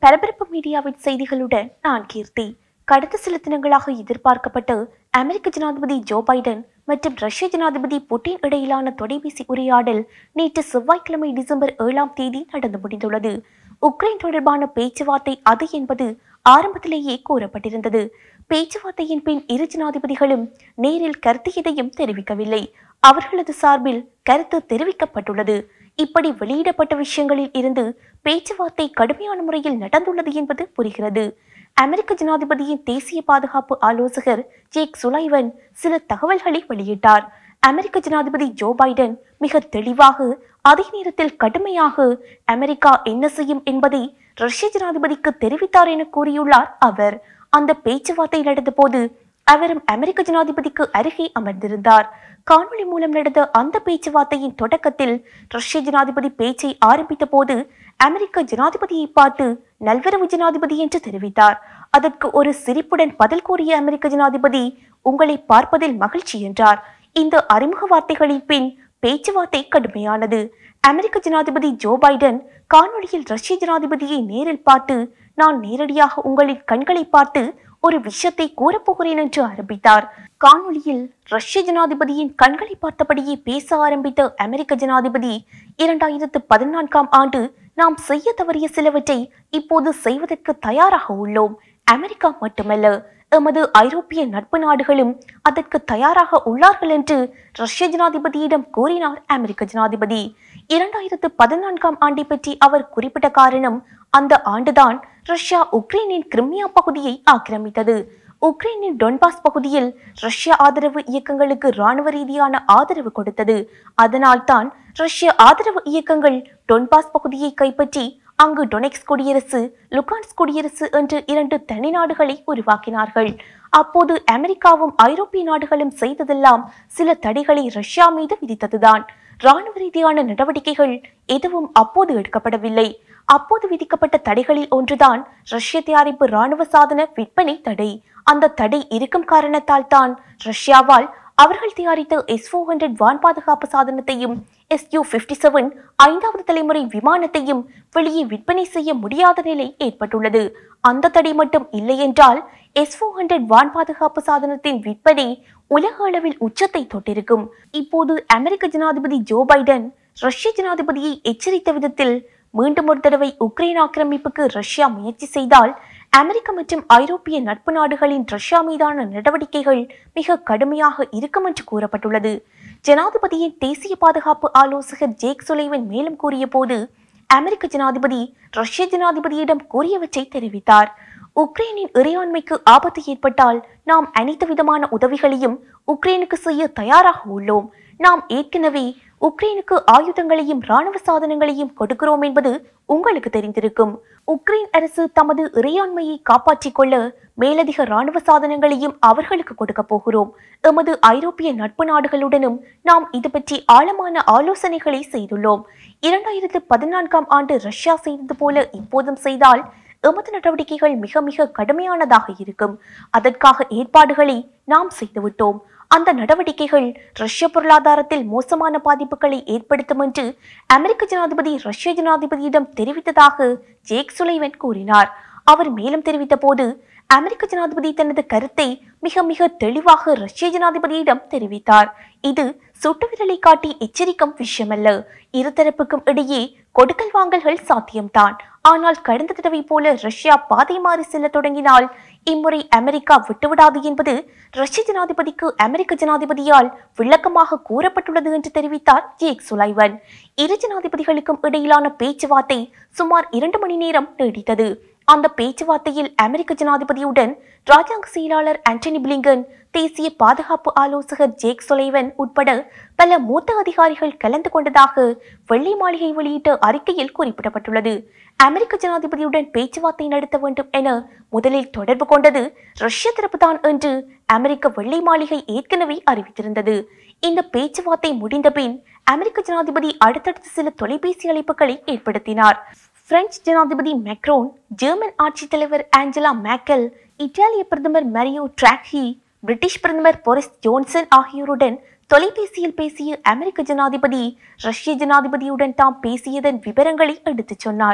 பரபரப்பு மீடியாவின் செய்திகளுடன் நான் கீர்த்தி கடந்த சில தினங்களாக எதிர்பார்க்கப்பட்ட அமெரிக்க ஜனாதிபதி ஜோ பைடன் மற்றும் ரஷ்ய ஜனாதிபதி புட்டின் இடையிலான தொலைபேசி உரையாடல் நேற்று செவ்வாய்க்கிழமை டிசம்பர் ஏழாம் தேதி நடந்து முடிந்துள்ளது உக்ரைன் தொடர்பான பேச்சுவார்த்தை அது என்பது ஆரம்பத்திலேயே கூறப்பட்டிருந்தது பேச்சுவார்த்தையின் பின் இரு ஜனாதிபதிகளும் நேரில் கருத்து எதையும் தெரிவிக்கவில்லை அவர்களது சார்பில் கருத்து தெரிவிக்கப்பட்டுள்ளது இப்படி வெளியிடப்பட்ட விஷயங்களில் இருந்து பேச்சுவார்த்தை கடுமையான முறையில் நடந்துள்ளது என்பது புரிகிறது அமெரிக்க ஜனாதிபதியின் தேசிய பாதுகாப்பு ஆலோசகர் ஜேக் சுலைவன் சில தகவல்களை வெளியிட்டார் அமெரிக்க ஜனாதிபதி ஜோ பைடன் மிக தெளிவாக அதே நேரத்தில் கடுமையாக அமெரிக்கா என்ன செய்யும் என்பதை ரஷ்ய ஜனாதிபதிக்கு தெரிவித்தார் என கூறியுள்ளார் அவர் அந்த பேச்சுவார்த்தை நடந்தபோது அவரும் அமெரிக்க ஜனாதிபதிக்கு அருகே அமர்ந்திருந்தார் காணொளி மூலம் நடந்த அந்த பேச்சுவார்த்தையின் தொடக்கத்தில் ரஷ்ய ஜனாதிபதி பேச்சை ஆரம்பித்த போது அமெரிக்க ஜனாதிபதியை பார்த்து நல்வரவு ஜனாதிபதி என்று தெரிவித்தார் அதற்கு ஒரு சிரிப்புடன் பதில் கூறிய அமெரிக்க ஜனாதிபதி உங்களை பார்ப்பதில் மகிழ்ச்சி என்றார் இந்த அறிமுக வார்த்தைகளின் பின் பேச்சுவார்த்தை கடுமையானது அமெரிக்க ஜனாதிபதி ஜோ பைடன் காணொளியில் ரஷ்ய ஜனாதிபதியை நேரில் பார்த்து நான் நேரடியாக உங்களின் கண்களை பார்த்து ஒரு விஷயத்தை கூறப்போகிறேன் என்று ஆரம்பித்தார் காணொளியில் ரஷ்ய ஜனாதிபதியின் கண்களை பார்த்தபடியே பேச ஆரம்பித்த அமெரிக்க ஜனாதிபதி இரண்டாயிரத்து பதினான்காம் ஆண்டு நாம் செய்ய தவறிய சிலவற்றை இப்போது செய்வதற்கு தயாராக உள்ளோம் அமெரிக்கா மட்டுமல்ல எமது ஐரோப்பிய நட்பு நாடுகளும் அதற்கு தயாராக உள்ளார்கள் என்று ரஷ்ய ஜனாதிபதியிடம் கூறினார் அமெரிக்க ஜனாதிபதி இரண்டாயிரத்து பதினான்காம் ஆண்டை பற்றி அவர் குறிப்பிட்ட காரணம் அந்த ஆண்டுதான் ரஷ்யா உக்ரைனின் கிரிமியா பகுதியை ஆக்கிரமித்தது உக்ரைனின் டொன்பாஸ் பகுதியில் ரஷ்ய ஆதரவு இயக்கங்களுக்கு இராணுவ ரீதியான ஆதரவு கொடுத்தது அதனால்தான் ரஷ்ய ஆதரவு இயக்கங்கள் டொன்பாஸ் பகுதியை கைப்பற்றி அங்கு டொனெக்ஸ் குடியரசு லுகான்ஸ் குடியரசு என்று இரண்டு தனி நாடுகளை உருவாக்கினார்கள் அப்போது அமெரிக்காவும் ஐரோப்பிய நாடுகளும் செய்ததெல்லாம் சில தடைகளை ரஷ்யா மீது விதித்ததுதான் இராணுவ ரீதியான நடவடிக்கைகள் எதுவும் அப்போது எடுக்கப்படவில்லை அப்போது விதிக்கப்பட்ட தடைகளில் ஒன்றுதான் ரஷ்ய தயாரிப்பு இராணுவ சாதன விற்பனை தடை அந்த தடை இருக்கும் காரணத்தால் தான் ரஷ்யாவால் அவர்கள் தயாரித்த எஸ் ஃபோர் ஹண்ட்ரட் வான் பாதுகாப்பு சாதனத்தையும் எஸ் யூ பிப்டி செவன் ஐந்தாவது தலைமுறை விமானத்தையும் வெளியே விற்பனை செய்ய முடியாத நிலை ஏற்பட்டுள்ளது அந்த தடை மட்டும் இல்லை என்றால் எஸ் ஃபோர் ஹண்ட்ரட் வான் பாதுகாப்பு சாதனத்தின் விற்பனை உலக அளவில் உச்சத்தை தொட்டிருக்கும் இப்போது அமெரிக்க ஜனாதிபதி ஜோ பைடன் ரஷ்ய ஜனாதிபதியை எச்சரித்த விதத்தில் மீண்டும் ஒரு தடவை உக்ரைன் ஆக்கிரமிப்புக்கு ரஷ்யா முயற்சி செய்தால் அமெரிக்க மற்றும் ஐரோப்பிய நட்பு நாடுகளின் ரஷ்யா மீதான நடவடிக்கைகள் மிக கடுமையாக இருக்கும் என்று கூறப்பட்டுள்ளது ஜனாதிபதியின் தேசிய பாதுகாப்பு ஆலோசகர் ஜேக் சுலைவன் மேலும் கூறிய போது அமெரிக்க ஜனாதிபதி ரஷ்ய ஜனாதிபதியிடம் கூறியவற்றை தெரிவித்தார் உக்ரைனின் இறையாண்மைக்கு ஆபத்து ஏற்பட்டால் நாம் அனைத்து விதமான உதவிகளையும் உக்ரைனுக்கு செய்ய தயாராக உள்ளோம் நாம் ஏற்கனவே உக்ரைனுக்கு ஆயுதங்களையும் ராணுவ சாதனங்களையும் கொடுக்கிறோம் என்பது உங்களுக்கு தெரிந்திருக்கும் உக்ரைன் அரசு தமது இறையாண்மையை காப்பாற்றிக் கொள்ள மேலதிக ராணுவ சாதனங்களையும் அவர்களுக்கு கொடுக்க போகிறோம் எமது ஐரோப்பிய நட்பு நாடுகளுடனும் நாம் இது பற்றி ஆழமான ஆலோசனைகளை செய்துள்ளோம் இரண்டாயிரத்து பதினான்காம் ஆண்டு ரஷ்யா செய்தது போல இப்போதும் செய்தால் எமது நடவடிக்கைகள் மிக மிக கடுமையானதாக இருக்கும் அதற்காக ஏற்பாடுகளை நாம் செய்துவிட்டோம் அந்த நடவடிக்கைகள் ரஷ்ய பொருளாதாரத்தில் மோசமான பாதிப்புகளை ஏற்படுத்தும் என்று அமெரிக்க ஜனாதிபதி ரஷ்ய ஜனாதிபதியிடம் தெரிவித்ததாக ஜேக் சுலைவன் கூறினார் அவர் மேலும் தெரிவித்த போது அமெரிக்க ஜனாதிபதி தனது கருத்தை மிக மிக தெளிவாக ரஷ்ய ஜனாதிபதியிடம் தெரிவித்தார் இது சுட்டு விரலை காட்டி எச்சரிக்கும் விஷயமல்ல இருதரப்புக்கும் இடையே கொடுக்கல் வாங்கல்கள் சாத்தியம்தான் ஆனால் கடந்த தடவை போல ரஷ்யா பாதை மாறி செல்ல தொடங்கினால் இம்முறை அமெரிக்கா விட்டுவிடாது என்பது ரஷ்ய ஜனாதிபதிக்கு அமெரிக்க ஜனாதிபதியால் விளக்கமாக கூறப்பட்டுள்ளது என்று தெரிவித்தார் ஜேக் சுலைவன் இரு ஜனாதிபதிகளுக்கும் இடையிலான பேச்சுவார்த்தை சுமார் இரண்டு மணி நேரம் நீடித்தது அந்த பேச்சுவார்த்தையில் அமெரிக்க ஜனாதிபதியுடன் ராஜாங்க செயலாளர் ஆண்டனி பிளிங்கன் தேசிய பாதுகாப்பு ஆலோசகர் ஜேக் சொலைவன் உட்பட பல மூத்த அதிகாரிகள் கலந்து கொண்டதாக வெள்ளை மாளிகை வெளியிட்ட அறிக்கையில் குறிப்பிடப்பட்டுள்ளது அமெரிக்க ஜனாதிபதியுடன் பேச்சுவார்த்தை நடத்த வேண்டும் என முதலில் தொடர்பு கொண்டது ரஷ்ய தரப்புதான் என்று அமெரிக்க வெள்ளை மாளிகை ஏற்கனவே அறிவித்திருந்தது இந்த பேச்சுவார்த்தை முடிந்த பின் அமெரிக்க ஜனாதிபதி அடுத்தடுத்து சில தொலைபேசி அழைப்புகளை ஏற்படுத்தினார் பிரெஞ்சு ஜனாதிபதி மெக்ரோன் ஜெர்மன் ஆட்சித் தலைவர் ஆஞ்சலா மேக்கல் இத்தாலிய பிரதமர் மரியோ டிராக்ஹி பிரிட்டிஷ் பிரதமர் போரிஸ் ஜோன்சன் ஆகியோருடன் தொலைபேசியில் பேசிய அமெரிக்க ஜனாதிபதி ரஷ்ய ஜனாதிபதியுடன் தாம் பேசியதன் விவரங்களை எடுத்துச் சொன்னார்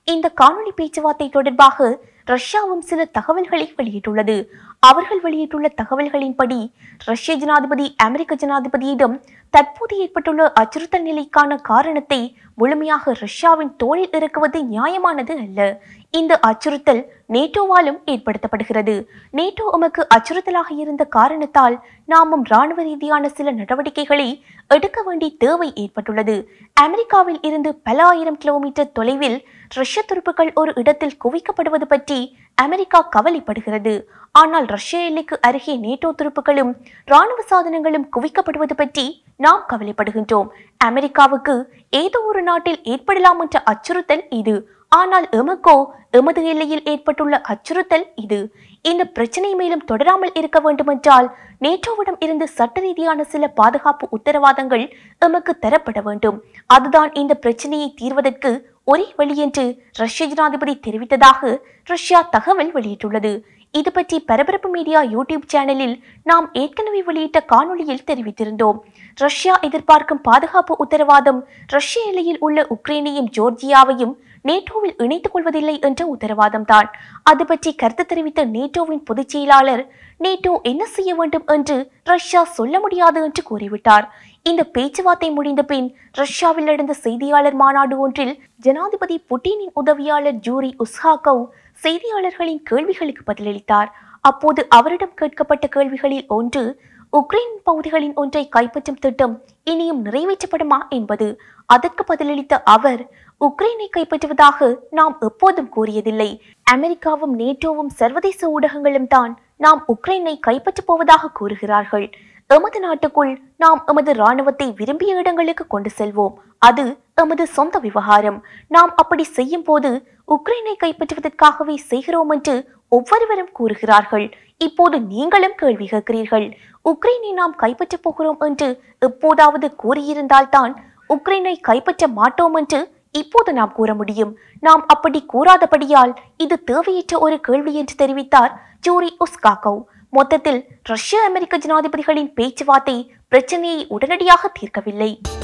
இந்த காணொளி பேச்சுவார்த்தை தொடர்பாக ரஷ்யாவும் சில தகவல்களை வெளியிட்டுள்ளது அவர்கள் வெளியிட்டுள்ள தகவல்களின்படி ரஷ்ய ஜனாதிபதி அமெரிக்க ஜனாதிபதியிடம் தற்போது ஏற்பட்டுள்ள அச்சுறுத்தல் நிலைக்கான காரணத்தை முழுமையாக ரஷ்யாவின் தோளில் இறக்குவது நியாயமானது அல்ல இந்த அச்சுறுத்தல் நேட்டோவாலும் ஏற்படுத்தப்படுகிறது நேட்டோ உமக்கு அச்சுறுத்தலாக இருந்த காரணத்தால் நாமும் ராணுவ ரீதியான சில நடவடிக்கைகளை எடுக்க வேண்டிய தேவை ஏற்பட்டுள்ளது அமெரிக்காவில் இருந்து பல ஆயிரம் கிலோமீட்டர் தொலைவில் ரஷ்ய துருப்புகள் ஒரு இடத்தில் குவிக்கப்படுவது பற்றி அமெரிக்கா கவலைப்படுகிறது ஆனால் ரஷ்ய எல்லைக்கு அருகே நேட்டோ துருப்புகளும் ராணுவ சாதனங்களும் குவிக்கப்படுவது பற்றி நாம் கவலைப்படுகின்றோம் அமெரிக்காவுக்கு ஏதோ ஒரு நாட்டில் ஏற்படலாம் என்ற அச்சுறுத்தல் இது ஆனால் எமக்கோ எமது எல்லையில் ஏற்பட்டுள்ள அச்சுறுத்தல் இது இந்த பிரச்சனை மேலும் தொடராமல் இருக்க வேண்டுமென்றால் நேட்டோவிடம் இருந்து சட்ட ரீதியான சில பாதுகாப்பு உத்தரவாதங்கள் எமக்கு தரப்பட வேண்டும் அதுதான் இந்த பிரச்சனையை தீர்வதற்கு ஒரே வழி என்று ரஷ்ய ஜனாதிபதி தெரிவித்ததாக ரஷ்யா தகவல் வெளியிட்டுள்ளது இது பற்றி பரபரப்பு மீடியா யூடியூப் சேனலில் நாம் ஏற்கனவே வெளியிட்ட காணொளியில் தெரிவித்திருந்தோம் ரஷ்யா எதிர்பார்க்கும் பாதுகாப்பு உத்தரவாதம் ரஷ்ய எல்லையில் உள்ள உக்ரைனையும் ஜோர்ஜியாவையும் நேட்டோவில் இணைத்துக் கொள்வதில்லை என்ற உத்தரவாதம் தான் அது பற்றி கருத்து தெரிவித்த நேட்டோவின் பொதுச் செயலாளர் நேட்டோ என்ன செய்ய வேண்டும் என்று ரஷ்யா சொல்ல முடியாது என்று கூறிவிட்டார் இந்த பேச்சுவார்த்தை முடிந்த பின் ரஷ்யாவில் நடந்த செய்தியாளர் மாநாடு ஒன்றில் ஜனாதிபதி புட்டினின் உதவியாளர் ஜூரி உஸ்ஹாகவ் செய்தியாளர்களின் கேள்விகளுக்கு பதிலளித்தார் அப்போது அவரிடம் கேட்கப்பட்ட கேள்விகளில் ஒன்று உக்ரைன் பகுதிகளின் ஒன்றை கைப்பற்றும் திட்டம் இனியும் நிறைவேற்றப்படுமா என்பது அதற்கு பதிலளித்த அவர் உக்ரைனை கைப்பற்றுவதாக நாம் எப்போதும் கூறியதில்லை அமெரிக்காவும் நேட்டோவும் சர்வதேச ஊடகங்களும் தான் நாம் உக்ரைனை கைப்பற்றப் போவதாக கூறுகிறார்கள் எமது நாட்டுக்குள் நாம் எமது இராணுவத்தை விரும்பிய இடங்களுக்கு கொண்டு செல்வோம் அது எமது சொந்த விவகாரம் நாம் அப்படி செய்யும் போது உக்ரைனை கைப்பற்றுவதற்காகவே செய்கிறோம் என்று ஒவ்வொருவரும் கூறுகிறார்கள் இப்போது நீங்களும் கேள்வி கேட்கிறீர்கள் உக்ரைனை நாம் கைப்பற்றப் போகிறோம் என்று எப்போதாவது கூறியிருந்தால்தான் உக்ரைனை கைப்பற்ற மாட்டோம் என்று இப்போது நாம் கூற முடியும் நாம் அப்படி கூறாதபடியால் இது தேவையற்ற ஒரு கேள்வி என்று தெரிவித்தார் ஜூரி உஸ்காகவ் மொத்தத்தில் ரஷ்ய அமெரிக்க ஜனாதிபதிகளின் பேச்சுவார்த்தை பிரச்சனையை உடனடியாக தீர்க்கவில்லை